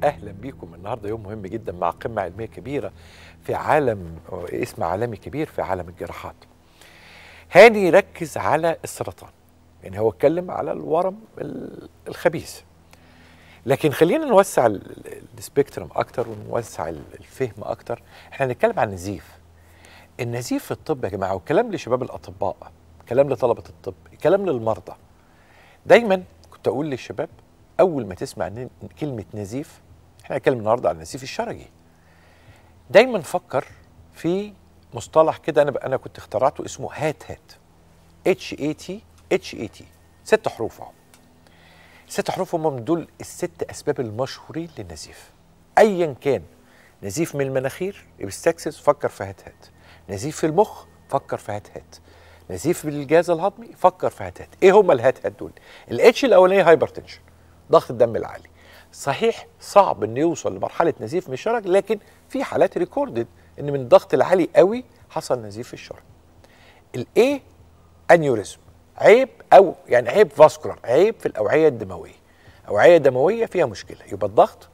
اهلا بيكم النهارده يوم مهم جدا مع قمه علميه كبيره في عالم اسم عالمي كبير في عالم الجراحات. هاني ركز على السرطان يعني هو اتكلم على الورم ال- الخبيث. لكن خلينا نوسع ال- ال- السبيكترم اكتر ونوسع ال- الفهم اكتر احنا هنتكلم عن النزيف. النزيف في الطب يا جماعه وكلام لشباب الاطباء كلام لطلبه الطب كلام للمرضى دايما كنت اقول للشباب اول ما تسمع ن- كلمه نزيف احنا هنتكلم النهارده عن النزيف الشرجي دايما فكر في مصطلح كده انا انا كنت اخترعته اسمه هات هات اتش اي تي اتش اي تي ست حروف اهو ست حروف هم من دول الست اسباب المشهورين للنزيف ايا كان نزيف من المناخير السكسس فكر في هات هات نزيف في المخ فكر في هات هات نزيف بالجهاز الهضمي فكر في هات هات ايه هم الهات هات دول الاتش الاولانيه هايبرتنشن ضغط الدم العالي صحيح صعب انه يوصل لمرحله نزيف من الشرج لكن في حالات ريكوردد ان من الضغط العالي قوي حصل نزيف في الشرج الايه انيوريزم عيب او يعني عيب فاسكولار عيب في الاوعيه الدمويه اوعيه دمويه فيها مشكله يبقى الضغط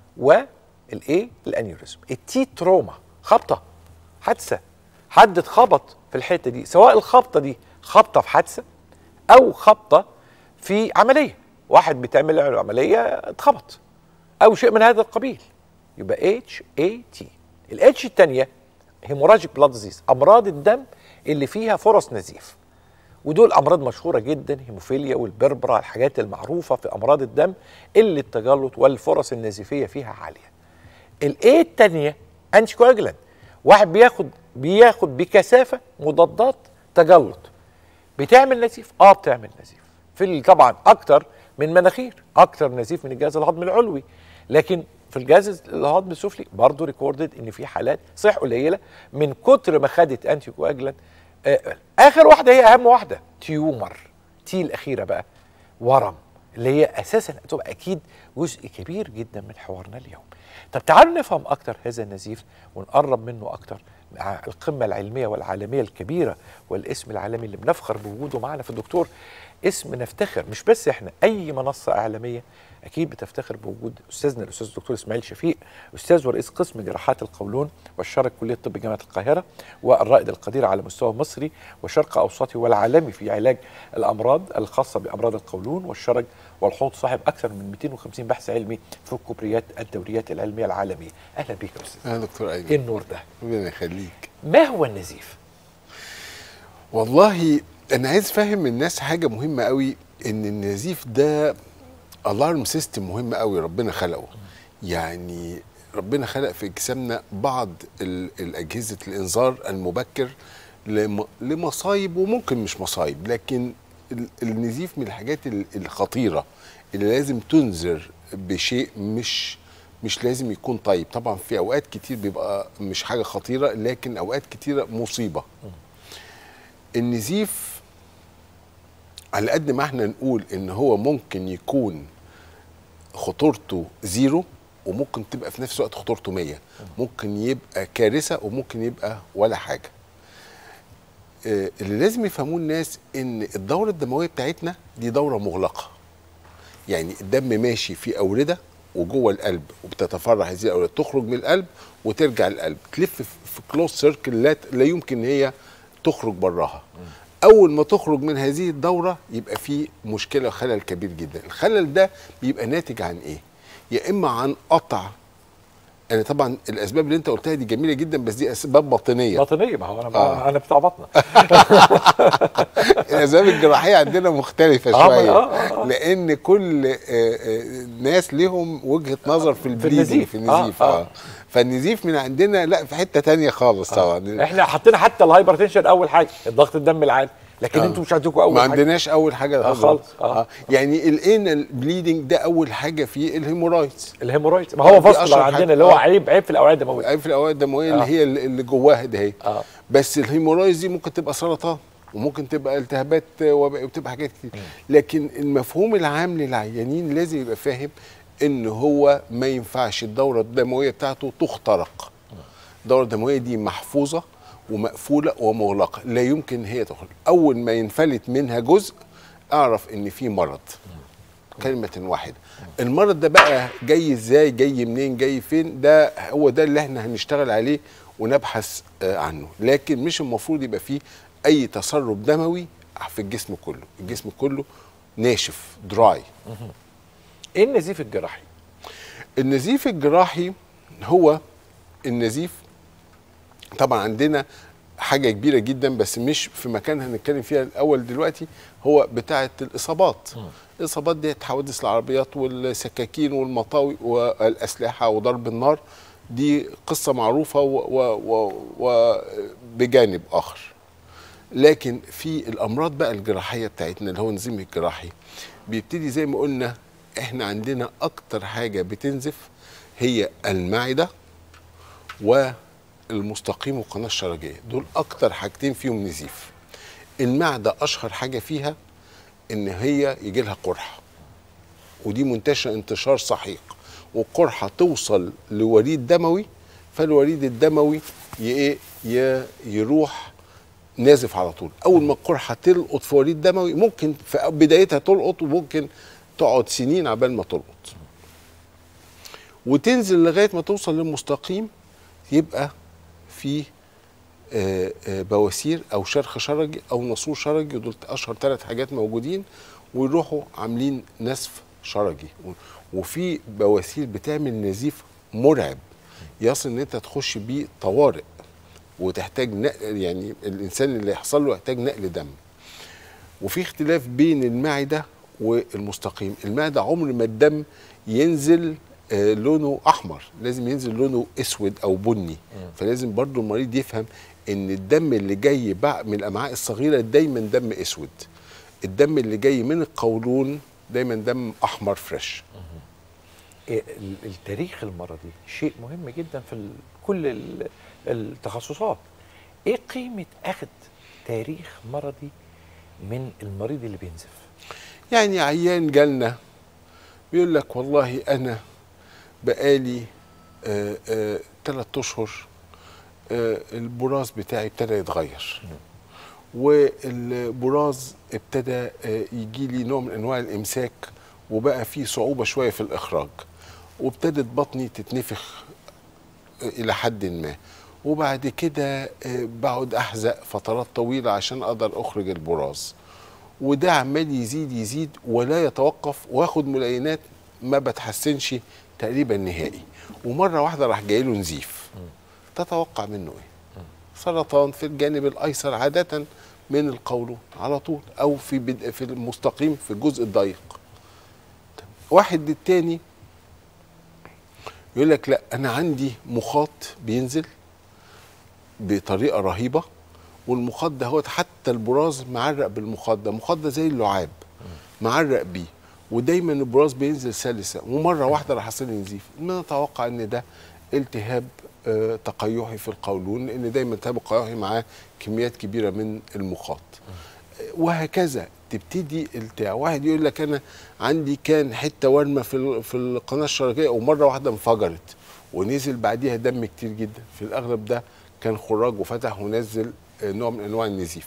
والايه الانيوريزم التي تروما خبطه حادثه حد اتخبط في الحته دي سواء الخبطه دي خبطه في حادثه او خبطه في عمليه واحد بتعمل له عمليه اتخبط او شيء من هذا القبيل يبقى اتش اي تي الاتش الثانيه هيموراجيك بلاد ديزيز امراض الدم اللي فيها فرص نزيف ودول امراض مشهوره جدا هيموفيليا والبربرا الحاجات المعروفه في امراض الدم اللي التجلط والفرص النزيفيه فيها عاليه الايه الثانيه انتي كواجلانت واحد بياخد بياخد بكثافه مضادات تجلط بتعمل نزيف اه بتعمل نزيف في ال- طبعا اكتر من مناخير اكتر نزيف من الجهاز الهضمي العلوي لكن في الجهاز الهضمي السفلي برضه ريكوردد ان في حالات صح قليله من كتر ما خدت انتي كواجلانت آه اخر واحده هي اهم واحده تيومر تي الاخيره بقى ورم اللي هي اساسا هتبقى اكيد جزء كبير جدا من حوارنا اليوم طب تعالوا نفهم اكتر هذا النزيف ونقرب منه اكتر مع القمه العلميه والعالميه الكبيره والاسم العالمي اللي بنفخر بوجوده معنا في الدكتور اسم نفتخر مش بس احنا اي منصه اعلاميه اكيد بتفتخر بوجود استاذنا الاستاذ الدكتور اسماعيل شفيق استاذ ورئيس قسم جراحات القولون والشرج كليه طب جامعه القاهره والرائد القدير على مستوى مصري وشرق اوسطي والعالمي في علاج الامراض الخاصه بامراض القولون والشرج والحوض صاحب اكثر من 250 بحث علمي في كبريات الدوريات العلميه العالميه اهلا بك يا استاذ يا دكتور ايه ايمن النور ده ربنا يخليك ما هو النزيف والله انا عايز افهم الناس حاجه مهمه قوي ان النزيف ده الارم سيستم مهم قوي ربنا خلقه يعني ربنا خلق في اجسامنا بعض ال- الاجهزه الانذار المبكر لم- لمصايب وممكن مش مصايب لكن ال- النزيف من الحاجات ال- الخطيره اللي لازم تنذر بشيء مش مش لازم يكون طيب طبعا في اوقات كتير بيبقى مش حاجه خطيره لكن اوقات كتيره مصيبه النزيف على قد ما احنا نقول ان هو ممكن يكون خطورته زيرو وممكن تبقى في نفس الوقت خطورته 100 ممكن يبقى كارثه وممكن يبقى ولا حاجه آه، اللي لازم يفهموه الناس ان الدوره الدمويه بتاعتنا دي دوره مغلقه يعني الدم ماشي في اورده وجوه القلب وبتتفرع هذه الاورده تخرج من القلب وترجع للقلب تلف في كلوز سيركل لا لا يمكن ان هي تخرج براها اول ما تخرج من هذه الدوره يبقى في مشكله وخلل كبير جدا الخلل ده بيبقى ناتج عن ايه يا اما عن قطع انا طبعا الاسباب اللي انت قلتها دي جميله جدا بس دي اسباب باطنيه باطنيه ما هو انا آه. انا بتاع بطنه الاسباب الجراحيه عندنا مختلفه آه، شويه آه، آه، آه. لان كل آه، آه، ناس ليهم وجهه نظر في البليدنج النزيف. في النزيف آه، اه, آه. فالنزيف من عندنا لا في حته تانية خالص طبعا احنا حطينا حتى الهايبرتنشن اول حاجه الضغط الدم العالي لكن آه. انتوا مش عندكم اول ما حاجه عندناش اول حاجه آه، طبعاً. خالص. آه. يعني الانال بليدنج ده اول حاجه فيه الهيمورايدز الهيمورايد ما هو دي فاسكولار أشهر عندنا حاجة. اللي هو آه. عيب عيب في الاوعيه الدمويه عارف الاوعيه الدمويه آه. اللي هي اللي اللي جواها ده هي اه بس الهيمورايز دي ممكن تبقى سرطان وممكن تبقى التهابات وباء وبتبقى حاجات كتير لكن المفهوم العام للعيانين لازم يبقى فاهم ان هو ما ينفعش الدوره الدمويه بتاعته تخترق الدوره الدمويه دي محفوظه ومقفوله ومغلقه لا يمكن هي تخرج اول ما ينفلت منها جزء اعرف ان في مرض كلمه واحده المرض ده بقى جاي ازاي جاي منين جاي فين ده هو ده اللي احنا هنشتغل عليه ونبحث آه، عنه لكن مش المفروض يبقى فيه اي تسرب دموي في الجسم كله الجسم كله ناشف دراي ايه النزيف الجراحي النزيف الجراحي هو النزيف طبعا عندنا حاجه كبيره جدا بس مش في مكان هنتكلم فيها الاول دلوقتي هو بتاعه الاصابات الاصابات دي حوادث العربيات والسكاكين والمطاوي والاسلحه وضرب النار دي قصه معروفه وبجانب اخر لكن في الامراض بقى الجراحيه بتاعتنا اللي هو النزيف الجراحي بيبتدي زي ما قلنا احنا عندنا اكتر حاجه بتنزف هي المعده والمستقيم والقناه الشرجيه دول اكتر حاجتين فيهم نزيف المعده اشهر حاجه فيها ان هي يجي لها قرحه ودي منتشره انتشار سحيق والقرحه توصل لوريد دموي فالوريد الدموي ي- ايه ي- يروح نازف على طول اول ما القرحه تلقط في وريد دموي ممكن في بدايتها تلقط وممكن تقعد سنين عبال ما تلقط وتنزل لغايه ما توصل للمستقيم يبقى في آه، آه، بواسير او شرخ شرجي او ناسور شرجي دول اشهر ثلاث حاجات موجودين ويروحوا عاملين نسف شرجي و- وفي بواسير بتعمل نزيف مرعب يصل ان انت تخش بيه طوارئ وتحتاج نقل يعني الانسان اللي يحصل له يحتاج نقل دم وفي اختلاف بين المعده والمستقيم المعده عمر ما الدم ينزل آه، لونه احمر لازم ينزل لونه اسود او بني فلازم برضو المريض يفهم ان الدم اللي جاي بع- من الامعاء الصغيره دايما دم اسود الدم اللي جاي من القولون دايما دم احمر فريش إيه ال- التاريخ المرضي شيء مهم جدا في ال- كل ال- التخصصات ايه قيمه اخذ تاريخ مرضي من المريض اللي بينزف يعني عيان جالنا بيقول لك والله انا بقالي آه آه ثلاث اشهر آه البراز بتاعي ابتدى يتغير والبراز ابتدى آه يجي لي نوع من انواع الامساك وبقى فيه صعوبه شويه في الاخراج وابتدت بطني تتنفخ الى حد ما وبعد كده آه، بقعد احزق فترات طويله عشان اقدر اخرج البراز وده عمال يزيد يزيد ولا يتوقف واخد ملاينات ما بتحسنش تقريبا نهائي ومره واحده راح جاي له نزيف تتوقع منه ايه سرطان في الجانب الايسر عاده من القولون على طول او في بد... في المستقيم في الجزء الضيق واحد للتاني يقول لك لا انا عندي مخاط بينزل بطريقه رهيبه والمخاط ده هو حتى البراز معرق بالمخاط ده المخاط ده زي اللعاب معرق بيه ودايما البراز بينزل سلسه ومره واحده راح يحصل لي نزيف ما نتوقع ان ده التهاب آه تقيحي في القولون لان دايما التهاب القيحي معاه كميات كبيره من المخاط وهكذا تبتدي التاع واحد يقول لك انا عندي كان حته ورمه في ال- في القناه الشرجيه ومره واحده انفجرت ونزل بعديها دم كتير جدا في الاغلب ده كان خراج وفتح ونزل آه، نوع من انواع النزيف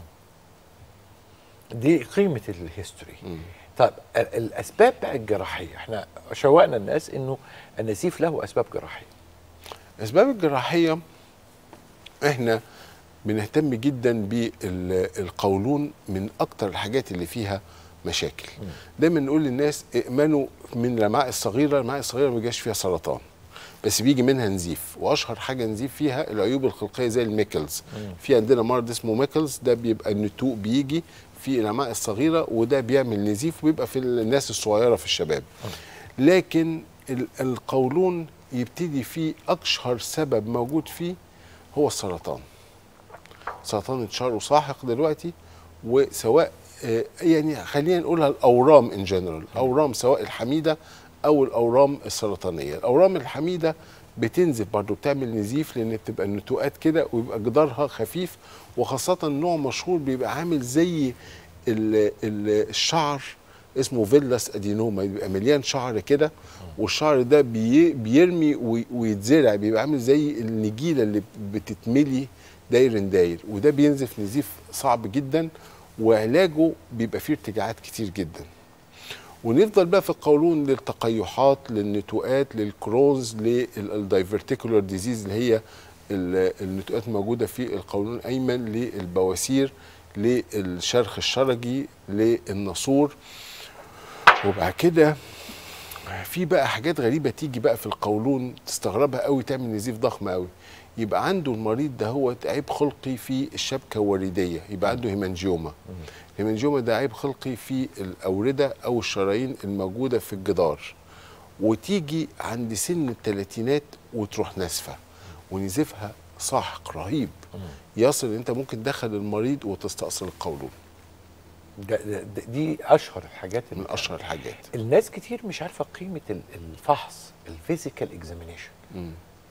دي قيمه الهيستوري طيب ال- الاسباب بقى الجراحيه احنا شوقنا الناس انه النزيف له اسباب جراحيه الاسباب الجراحيه احنا بنهتم جدا بالقولون من اكتر الحاجات اللي فيها مشاكل دايما نقول للناس ائمنوا من الامعاء الصغيره الامعاء الصغيره ما بيجيش فيها سرطان بس بيجي منها نزيف واشهر حاجه نزيف فيها العيوب الخلقيه زي الميكلز في عندنا مرض اسمه ميكلز ده بيبقى النتوء بيجي في الامعاء الصغيره وده بيعمل نزيف وبيبقى في الناس الصغيره في الشباب لكن ال- القولون يبتدي فيه اشهر سبب موجود فيه هو السرطان سرطان انتشار وساحق دلوقتي وسواء آه، يعني خلينا نقولها الاورام ان جنرال الاورام سواء الحميده او الاورام السرطانيه الاورام الحميده بتنزف برضه بتعمل نزيف لان بتبقى النتوءات كده ويبقى جدارها خفيف وخاصه نوع مشهور بيبقى عامل زي ال- ال- الشعر اسمه فيلاس ادينوما بيبقى مليان شعر كده والشعر ده بي بيرمي وي- ويتزرع بيبقى عامل زي النجيله اللي بتتملي داير داير وده بينزف نزيف صعب جدا وعلاجه بيبقى فيه ارتجاعات كتير جدا ونفضل بقى في القولون للتقيحات للنتوءات للكرونز للدايفرتيكولار ديزيز اللي هي ال- النتوءات الموجوده في القولون الايمن للبواسير للشرخ الشرجي للناسور وبعد كده في بقى حاجات غريبه تيجي بقى في القولون تستغربها قوي تعمل نزيف ضخم قوي يبقى عنده المريض ده هو عيب خلقي في الشبكه الوريديه يبقى عنده هيمانجيوما الهيمانجيوما ده عيب خلقي في الاورده او الشرايين الموجوده في الجدار وتيجي عند سن الثلاثينات وتروح ناسفه ونزيفها ساحق رهيب يصل ان انت ممكن تدخل المريض وتستأصل القولون ده ده ده دي اشهر الحاجات من اللي اشهر الحاجات الناس كتير مش عارفه قيمه ال- الفحص الفيزيكال اكزامينيشن مم.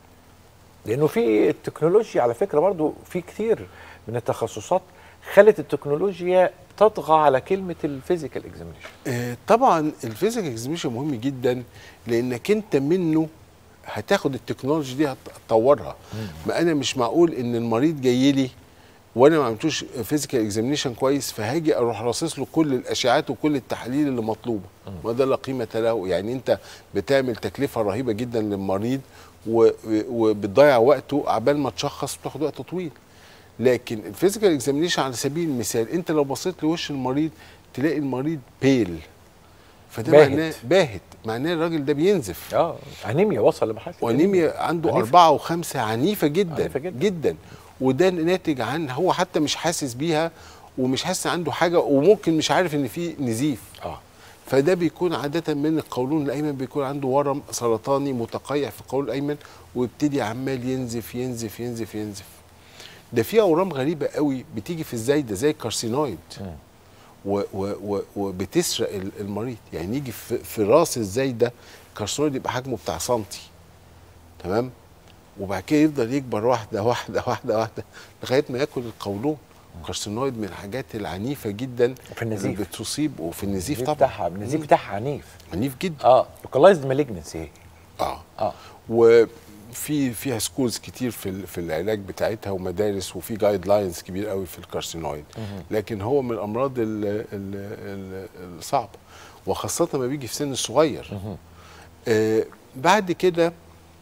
لانه في التكنولوجيا على فكره برضو في كتير من التخصصات خلت التكنولوجيا تطغى على كلمه الفيزيكال اكزامينيشن آه، طبعا الفيزيكال اكزيبيشن مهم جدا لانك انت منه هتاخد التكنولوجي دي هتطورها ما انا مش معقول ان المريض جاي لي وانا ما عملتوش فيزيكال اكزامينيشن كويس فهاجي اروح راصص له كل الاشعاعات وكل التحاليل اللي مطلوبه ما ده لا قيمه له يعني انت بتعمل تكلفه رهيبه جدا للمريض و- وبتضيع وقته عبال ما تشخص بتاخد وقت طويل لكن الفيزيكال اكزامينيشن على سبيل المثال انت لو بصيت لوش المريض تلاقي المريض بيل فده باهت. معناه باهت معناه الراجل ده بينزف اه انيميا وصل لمرحله وانيميا عنده عنيفة. أربعة وخمسة عنيفة جدا عنيفة جدا. جدا وده ناتج عن هو حتى مش حاسس بيها ومش حاسس عنده حاجة وممكن مش عارف إن في نزيف اه فده بيكون عادة من القولون الأيمن بيكون عنده ورم سرطاني متقيع في القولون الأيمن ويبتدي عمال ينزف ينزف ينزف ينزف ده في أورام غريبة قوي بتيجي في الزايدة زي الكارسينويد مم. و و و وبتسرق ال- المريض يعني يجي في, في راس الزايده كارسينويد يبقى حجمه بتاع سنتي تمام وبعد كده يفضل يكبر واحده واحده واحده واحده لغايه ما ياكل القولون الكارسينويد من الحاجات العنيفه جدا وفي النزيف. اللي بتصيب وفي النزيف النزيف طبعا بتاعها النزيف بتاعها عنيف عنيف جدا اه لوكالايزد مالجنسي اه اه وفي فيها سكولز كتير في ال- في العلاج بتاعتها ومدارس وفي جايد لاينز كبير قوي في الكارسينويد لكن هو من الامراض ال- ال- ال- الصعبه وخاصه ما بيجي في سن الصغير آه بعد كده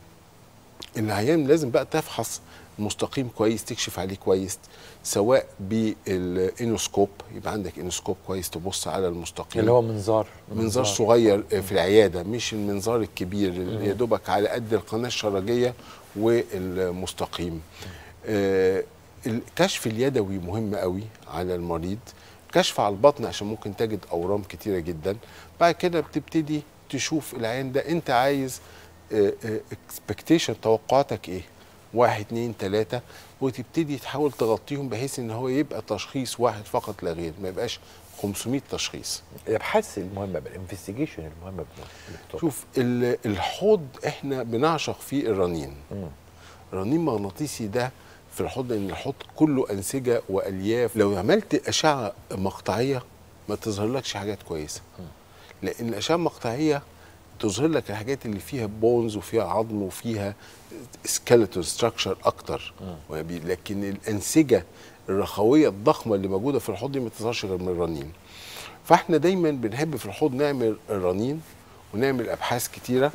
العيان لازم بقى تفحص مستقيم كويس تكشف عليه كويس سواء بالانوسكوب يبقى عندك انوسكوب كويس تبص على المستقيم اللي هو منظار منظار صغير في العياده مش المنظار الكبير اللي يا دوبك على قد القناه الشرجيه والمستقيم آه، الكشف اليدوي مهم قوي على المريض كشف على البطن عشان ممكن تجد اورام كتيره جدا بعد كده بتبتدي تشوف العيان ده انت عايز اكسبكتيشن توقعاتك ايه واحد اتنين تلاته وتبتدي تحاول تغطيهم بحيث ان هو يبقى تشخيص واحد فقط لا غير ما يبقاش 500 تشخيص الابحاث المهمه الانفستيجيشن المهمه بالدكتور شوف ال- الحوض احنا بنعشق فيه الرنين مم. الرنين المغناطيسي ده في الحوض لان الحوض كله انسجه والياف لو عملت اشعه مقطعيه ما تظهرلكش حاجات كويسه لان الاشعه المقطعيه تظهر لك الحاجات اللي فيها بونز وفيها عظم وفيها سكيلتون ستراكشر اكتر وبي- لكن الانسجه الرخويه الضخمه اللي موجوده في الحوض دي ما تظهرش غير من الرنين فاحنا دايما بنحب في الحوض نعمل الرنين ونعمل ابحاث كتيره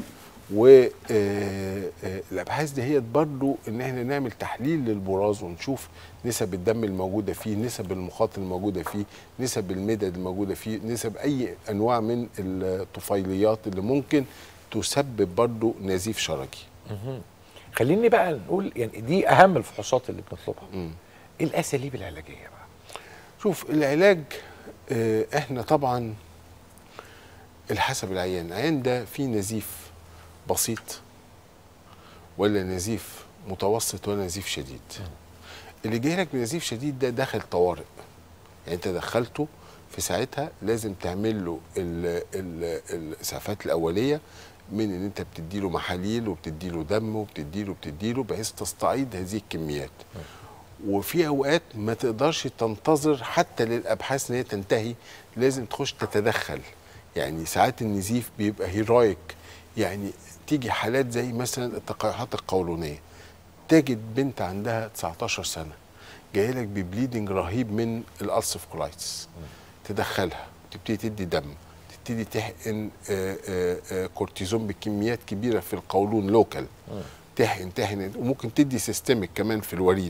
والابحاث دي هي برضو ان احنا نعمل تحليل للبراز ونشوف نسب الدم الموجوده فيه نسب المخاط الموجوده فيه نسب المدد الموجوده فيه نسب اي انواع من الطفيليات اللي ممكن تسبب برضو نزيف شرجي خليني بقى نقول يعني دي اهم الفحوصات اللي بنطلبها مم. ايه الاساليب العلاجيه بقى شوف العلاج آه، احنا طبعا الحسب العيان العيان ده فيه نزيف بسيط ولا نزيف متوسط ولا نزيف شديد اللي جاي لك بنزيف شديد ده داخل طوارئ يعني انت دخلته في ساعتها لازم تعمل له ال- ال- الاسعافات الاوليه من ان انت بتدي له محاليل وبتدي له دم وبتدي له بتدي له بحيث تستعيد هذه الكميات وفي اوقات ما تقدرش تنتظر حتى للابحاث ان هي تنتهي لازم تخش تتدخل يعني ساعات النزيف بيبقى هيرويك يعني تيجي حالات زي مثلا التقيحات القولونيه تجد بنت عندها 19 سنه جايه لك ببليدنج رهيب من الالسف كولايتس تدخلها تبتدي تدي دم تبتدي تحقن آه، آه، آه، كورتيزون بكميات كبيره في القولون لوكال تحقن تحقن وممكن تدي سيستمك كمان في الوريد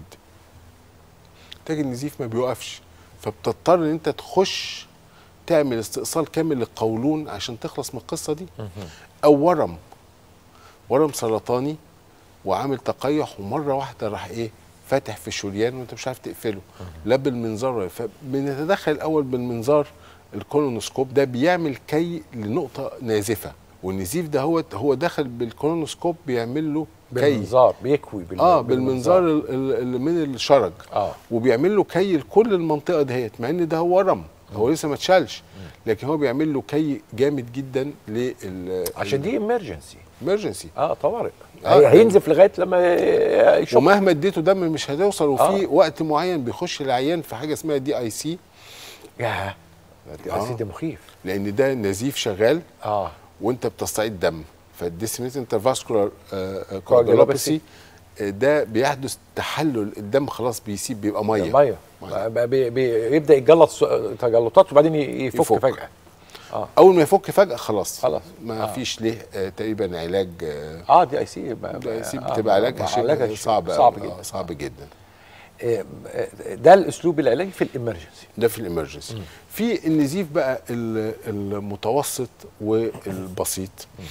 تاج النزيف ما بيوقفش فبتضطر ان انت تخش تعمل استئصال كامل للقولون عشان تخلص من القصه دي او ورم ورم سرطاني وعامل تقيح ومره واحده راح ايه فاتح في الشريان وانت مش عارف تقفله لا بالمنظار ولا- فبنتدخل الاول بالمنظار الكولونوسكوب ده بيعمل كي لنقطه نازفه والنزيف ده هو هو دخل بالكولونوسكوب بيعمل له كي بالمنظار بيكوي بال- اه بالمنظار ال- ال- اللي من الشرج اه وبيعمل له كي لكل المنطقه دهيت مع ان ده هو ورم هو لسه ما اتشالش لكن هو بيعمل له كي جامد جدا لل عشان دي امرجنسي امرجنسي اه طوارئ آه. هي- هينزف لغايه لما يشوف ومهما اديته دم مش هتوصل وفي آه. وقت معين بيخش العيان في حاجه اسمها دي اي سي ياه آه. ده مخيف لان ده نزيف شغال اه وانت بتستعيد دم فالديسميت انترفاسكولار Coagulopathy. كواجولوباسي ده بيحدث تحلل الدم خلاص بيسيب بيبقى ميه ميه مية. بي بي بيبدا يتجلط س- تجلطات وبعدين ي- يفك, يفك. فجاه اول ما يفك فجاه خلاص خلاص. ما آه. فيش ليه آه تقريبا علاج آه اه دي اي سي ده يسيب بتبقى علاجها شيء صعب صعب أوي. جدا آه، صعب جدا آه، آه، ده الاسلوب العلاجي في الامرجنسي ده في الامرجنسي في النزيف بقى ال- المتوسط والبسيط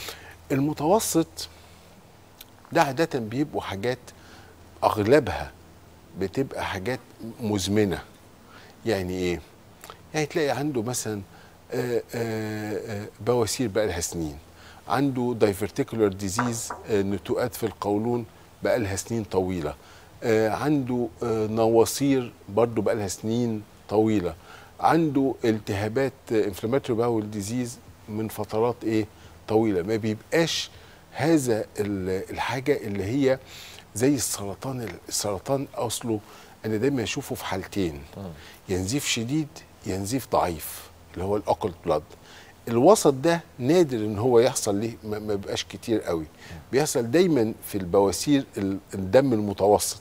المتوسط ده عادة بيبقوا حاجات أغلبها بتبقى حاجات مزمنة يعني إيه؟ يعني تلاقي عنده مثلا آه، آه، آه، بواسير بقى لها سنين عنده دايفرتيكولار ديزيز نتوءات في القولون بقى لها سنين طويلة آه، عنده آه، نواصير برضو بقى لها سنين طويلة عنده التهابات انفلاماتوري باول ديزيز من فترات ايه طويله ما بيبقاش هذا ال- الحاجه اللي هي زي السرطان السرطان اصله انا دايما اشوفه في حالتين ينزيف شديد ينزيف ضعيف اللي هو الاوكلت بلاد الوسط ده نادر ان هو يحصل ليه ما ما بيبقاش كتير قوي بيحصل دايما في البواسير ال- الدم المتوسط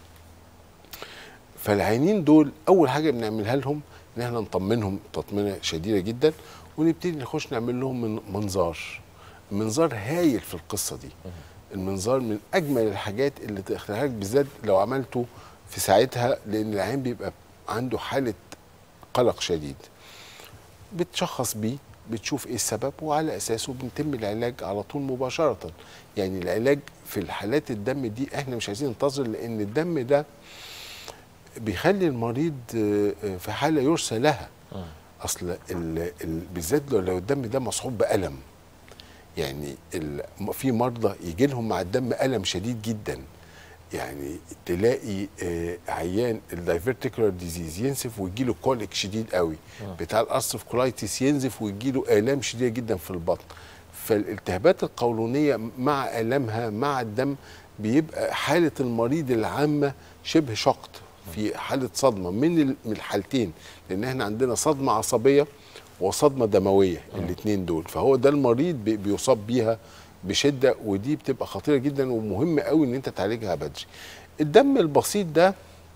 فالعينين دول اول حاجه بنعملها لهم ان احنا نطمنهم تطمينه شديده جدا ونبتدي نخش نعمل لهم من منظار منظار هايل في القصه دي المنظار من اجمل الحاجات اللي تختارها لك بالذات لو عملته في ساعتها لان العين بيبقى عنده حاله قلق شديد بتشخص بيه بتشوف ايه السبب وعلى اساسه بنتم العلاج على طول مباشره يعني العلاج في الحالات الدم دي احنا مش عايزين ننتظر لان الدم ده بيخلي المريض آه، آه، في حاله يرثى لها اصل ال- ال- بالذات لو لو الدم ده مصحوب بالم يعني ال- في مرضى يجي لهم مع الدم الم شديد جدا يعني تلاقي آه، عيان الدايفرتيكولار ديزيز ينزف ويجي له كوليك شديد قوي بتاع الارثف كولايتس ينزف ويجي له الام شديده جدا في البطن فالالتهابات القولونيه مع الامها مع الدم بيبقى حاله المريض العامه شبه شقط في حاله صدمه من ال- من الحالتين لان احنا عندنا صدمه عصبيه وصدمه دمويه الاثنين دول فهو ده المريض بي- بيصاب بيها بشده ودي بتبقى خطيره جدا ومهم قوي ان انت تعالجها بدري الدم البسيط ده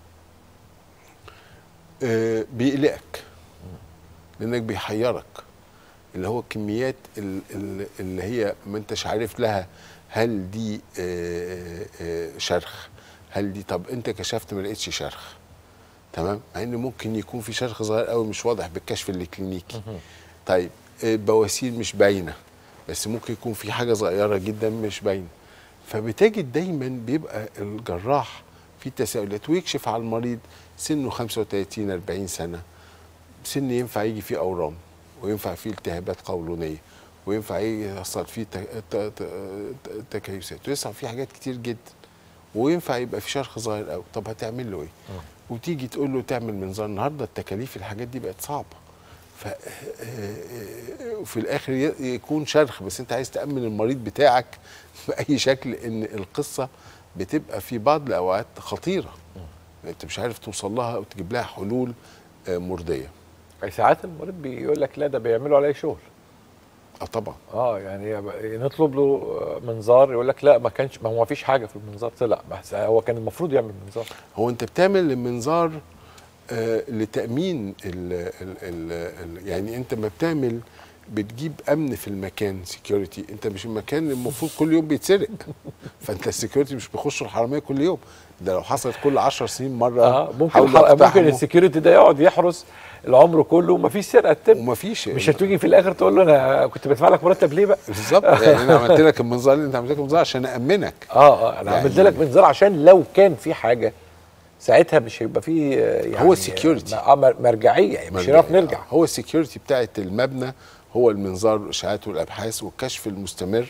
آه، بيقلقك لانك بيحيرك اللي هو الكميات ال- ال- اللي هي ما انتش عارف لها هل دي آه، آه، شرخ هل دي طب انت كشفت ما لقيتش شرخ تمام مع ان ممكن يكون في شرخ صغير قوي مش واضح بالكشف الكلينيكي طيب البواسير مش باينه بس ممكن يكون في حاجه صغيره جدا مش باينه فبتجد دايما بيبقى الجراح في تساؤلات ويكشف على المريض سنه 35 40 سنه سن ينفع يجي فيه اورام وينفع فيه التهابات قولونيه وينفع يحصل فيه ت- ت- ت- تكيسات ويحصل فيه حاجات كتير جدا وينفع يبقى في شرخ صغير قوي طب هتعمل له ايه وتيجي تقول له تعمل منظار النهارده التكاليف الحاجات دي بقت صعبه ف وفي الاخر ي- يكون شرخ بس انت عايز تامن المريض بتاعك باي شكل ان القصه بتبقى في بعض الاوقات خطيره انت مش عارف توصل لها وتجيب لها حلول آه، مرضيه ساعات المريض بيقول لك لا ده بيعملوا عليه شغل اه طبعا اه يعني يبقى نطلب له منظار يقول لك لا ما كانش ما هو ما فيش حاجه في المنظار طلع بس هو كان المفروض يعمل منظار هو انت بتعمل المنظار آه لتامين ال ال ال ال يعني انت ما بتعمل بتجيب امن في المكان سكيورتي انت مش المكان المفروض كل يوم بيتسرق فانت السكيورتي مش بيخشوا الحراميه كل يوم ده لو حصلت كل 10 سنين مره اه ممكن حاولوا الحلقة ممكن يقتحموا السكيورتي ده يقعد يحرس العمر كله ومفيش سرقه تتم ومفيش مش هتيجي في الاخر تقول له انا كنت بدفع لك مرتب ليه بقى؟ بالظبط يعني انا عملت لك المنظار اللي انت عملت لك المنظار عشان امنك اه اه انا يعني- عملت لك منظار عشان لو كان في حاجه ساعتها مش هيبقى في آه، يعني هو السكيورتي. اه مر- مرجعيه يعني مش هنعرف نرجع هو السكيورتي بتاعت المبنى هو المنظار والاشاعات والابحاث والكشف المستمر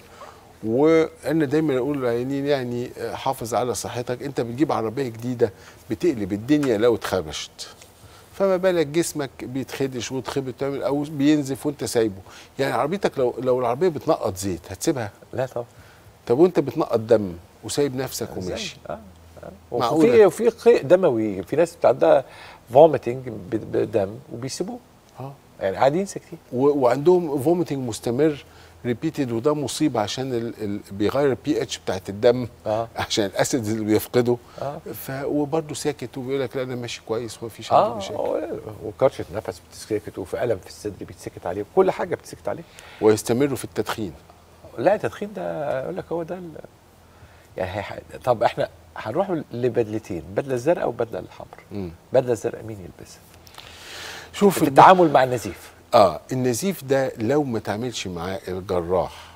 وانا دايما اقول للعيانين يعني حافظ على صحتك انت بتجيب عربيه جديده بتقلب الدنيا لو اتخبشت فما بالك جسمك بيتخدش وتخبط تعمل او بينزف وانت سايبه يعني عربيتك لو لو العربيه بتنقط زيت هتسيبها لا طبعا طب وانت بتنقط دم وسايب نفسك إزاي؟ وماشي اه معقولة. وفي في قيء دموي في ناس عندها فوميتنج بدم وبيسيبوه اه يعني قاعدين ساكتين و- وعندهم فوميتنج مستمر ريبيتد وده مصيبه عشان ال ال بيغير البي اتش بتاعت الدم آه. عشان الاسيد اللي بيفقده آه. ف وبرده ساكت وبيقول لك لا انا ماشي كويس وما فيش عندي اه مشاكل هو- وكرشه نفس بتسكت وفي الم في الصدر بيتسكت عليه كل حاجه بتسكت عليه ويستمروا في التدخين لا التدخين ده اقول لك هو ده ال- يعني هي طب احنا هنروح لبدلتين بدله الزرقاء وبدله الحمراء مم. بدله الزرقاء مين يلبسها شوف في الب- التعامل مع النزيف اه النزيف ده لو ما تعملش معاه الجراح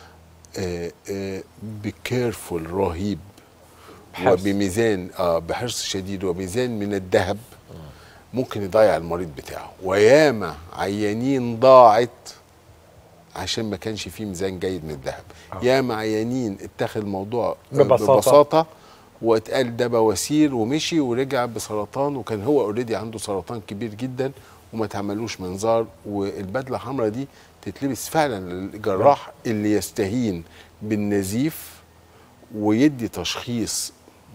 آه آه بكيرفول رهيب بحرص. وبميزان اه بحرص شديد وميزان من الذهب ممكن يضيع المريض بتاعه وياما عيانين ضاعت عشان ما كانش فيه ميزان جيد من الذهب آه. ياما عيانين اتخذ الموضوع ببساطة. ببساطه واتقال ده بواسير ومشي ورجع بسرطان وكان هو اوريدي عنده سرطان كبير جدا وما تعملوش منظار والبدله الحمراء دي تتلبس فعلا للجراح اللي يستهين بالنزيف ويدي تشخيص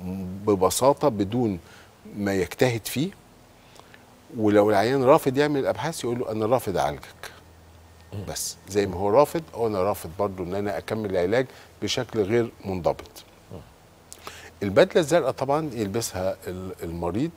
ببساطه بدون ما يجتهد فيه ولو العيان رافض يعمل الابحاث يقول له انا رافض اعالجك بس زي ما هو رافض وانا رافض برضو ان انا اكمل العلاج بشكل غير منضبط البدله الزرقاء طبعا يلبسها ال- المريض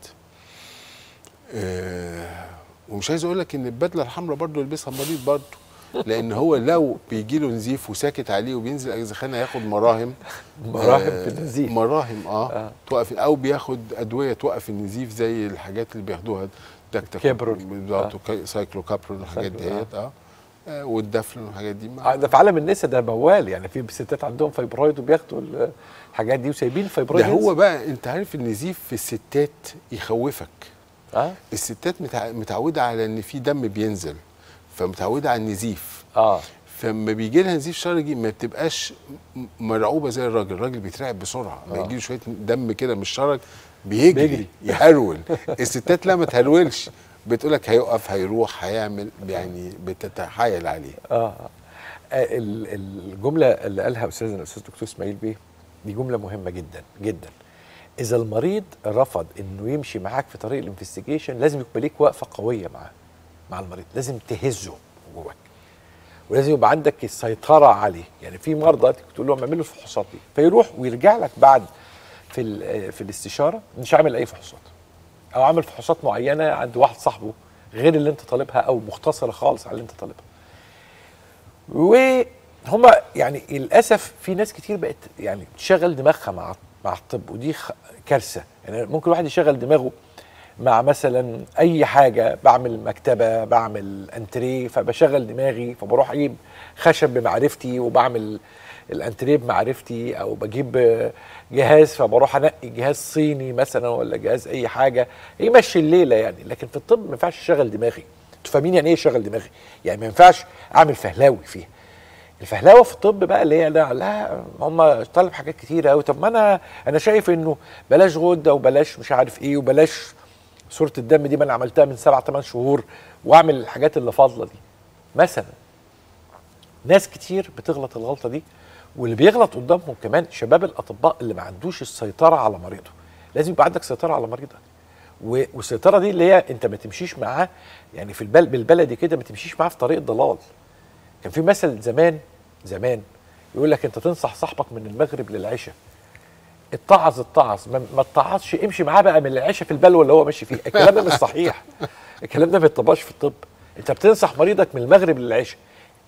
آه ومش عايز اقول لك ان البدله الحمراء برضو يلبسها المريض برضو لان هو لو بيجي له نزيف وساكت عليه وبينزل اجزخانه ياخد مراهم مراهم آه، في النزيف مراهم اه, آه. آه. توقف او بياخد ادويه توقف النزيف زي الحاجات اللي بياخدوها دكتك كيبرول. بالظبط وكي- سايكلوكابرون والحاجات سايكلو- ديت اه آه، والدفلون والحاجات دي ما آه، ده في عالم النساء ده موال يعني في ستات عندهم فايبرويد وبياخدوا ال- الحاجات دي وسايبين الفايبرويد ده هو ينزل. بقى انت عارف النزيف في الستات يخوفك اه الستات متع... متعوده على ان في دم بينزل فمتعوده على النزيف اه فلما بيجي لها نزيف شرجي ما بتبقاش م- مرعوبه زي الراجل الراجل بيترعب بسرعه ما آه. يجي له شويه دم كده من الشرج بيجري, بيجري. بيجري. يهرول الستات لا ما تهرولش بتقول لك هيقف هيروح هيعمل يعني بتتحايل عليه اه آه. ال- الجمله اللي قالها استاذنا الاستاذ دكتور اسماعيل بيه دي جمله مهمه جدا جدا اذا المريض رفض انه يمشي معاك في طريق الانفستيجيشن لازم يبقى ليك وقفه قويه معاه مع المريض لازم تهزه جواك ولازم يبقى عندك السيطره عليه يعني في مرضى تقول لهم اعمل له الفحوصات دي فيروح ويرجع لك بعد في ال- في الاستشاره مش عامل اي فحوصات او عامل فحوصات معينه عند واحد صاحبه غير اللي انت طالبها او مختصره خالص على اللي انت طالبها وهم يعني للاسف في ناس كتير بقت يعني تشغل دماغها مع مع الطب ودي خ- كارثه يعني ممكن واحد يشغل دماغه مع مثلا اي حاجه بعمل مكتبه بعمل انتريه فبشغل دماغي فبروح اجيب خشب بمعرفتي وبعمل الانتريه بمعرفتي او بجيب جهاز فبروح انقي جهاز صيني مثلا ولا جهاز اي حاجه يمشي الليله يعني لكن في الطب ما ينفعش اشغل دماغي انتوا فاهمين يعني ايه اشغل دماغي يعني ما ينفعش اعمل فهلاوي فيها الفهلاوه في الطب بقى اللي هي لا, لا هم طالب حاجات كتيره قوي طب ما انا انا شايف انه بلاش غده وبلاش مش عارف ايه وبلاش صوره الدم دي ما انا عملتها من سبع ثمان شهور واعمل الحاجات اللي فاضله دي مثلا ناس كتير بتغلط الغلطه دي واللي بيغلط قدامهم كمان شباب الاطباء اللي ما عندوش السيطره على مريضه لازم يبقى عندك سيطره على مريضك و- والسيطره دي اللي هي انت ما تمشيش معاه يعني في البل بالبلدي كده ما تمشيش معاه في طريق ضلال كان في مثل زمان زمان يقول لك انت تنصح صاحبك من المغرب للعشاء اتعظ اتعظ ما ما اتعظش امشي معاه بقى من العشاء في البلوه اللي هو ماشي فيها الكلام ده مش صحيح الكلام ده ما بيطبقش في الطب انت بتنصح مريضك من المغرب للعشاء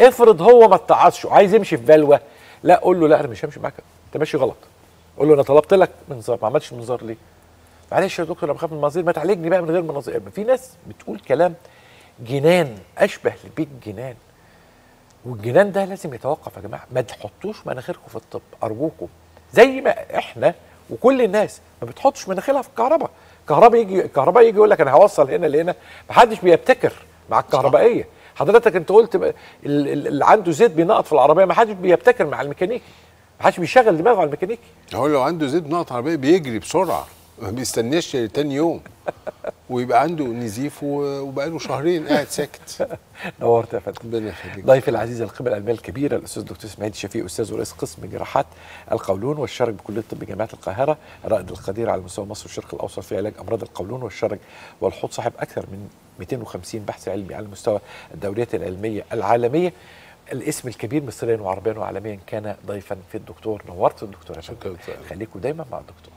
افرض هو ما اتعظش وعايز يمشي في بلوه لا قول له لا انا مش همشي معاك انت ماشي غلط قول له انا طلبت لك منظار ما عملتش منظار ليه معلش يا دكتور انا بخاف من المناظير ما تعالجني بقى من غير مناظير في ناس بتقول كلام جنان اشبه لبيت جنان والجنان ده لازم يتوقف يا جماعه ما تحطوش مناخيركم في الطب ارجوكم زي ما احنا وكل الناس ما بتحطش مناخيرها في الكهرباء الكهرباء يجي الكهرباء يجي يقول لك انا هوصل هنا لهنا ما حدش بيبتكر مع الكهربائيه حضرتك انت قلت ب- ال- ال- اللي عنده زيت بينقط في العربيه ما حدش بيبتكر مع الميكانيكي ما حدش بيشغل دماغه على الميكانيكي هو لو عنده زيت نقط عربيه بيجري بسرعه ما بيستناش تاني يوم ويبقى عنده نزيف و- وبقاله شهرين قاعد ساكت نورت يا فندم ربنا يخليك ضيفي العزيز القيمة العلمية الكبيرة الأستاذ دكتور إسماعيل شفيق أستاذ ورئيس قسم جراحات القولون والشرج بكلية الطب جامعة القاهرة الرائد القدير على مستوى مصر والشرق الأوسط في علاج أمراض القولون والشرج والحوض صاحب أكثر من 250 بحث علمي على مستوى الدوريات العلمية العالمية الاسم الكبير مصريا وعربيا وعالميا كان ضيفا في الدكتور نورت الدكتور يا فندم شكراً. خليكم دايما مع الدكتور